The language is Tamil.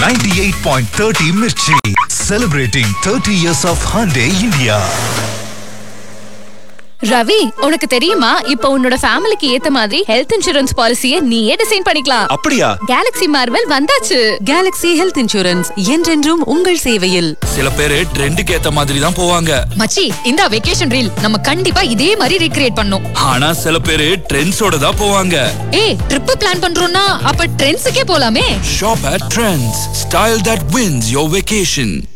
98.30 Mirchi, celebrating 30 years of Hyundai India. Ravi உனக்கு தெரியுமா இப்போ உன்னோட ஃபேமிலிக்கு ஏத்த மாதிரி ஹெல்த் இன்சூரன்ஸ் பாலிசியை நீயே டிசைன் பண்ணிக்கலாம் அப்படியா கேலக்ஸி மார்வெல் வந்தாச்சு கேலக்ஸி ஹெல்த் இன்சூரன்ஸ் என்றென்றும் உங்கள் சேவையில் சில பேரு ட்ரெண்டுக்கு ஏத்த மாதிரி தான் போவாங்க மச்சி இந்த வெக்கேஷன் ரீல் நம்ம கண்டிப்பா இதே மாதிரி ரீக்ரியேட் பண்ணோம் ஆனா சில பேரு ட்ரெண்ட்ஸோட தான் போவாங்க ஏய் ட்ரிப் பிளான் பண்றோம்னா அப்ப ட்ரெண்ட்ஸுக்கே போலாமே shop at Trends style that wins your vacation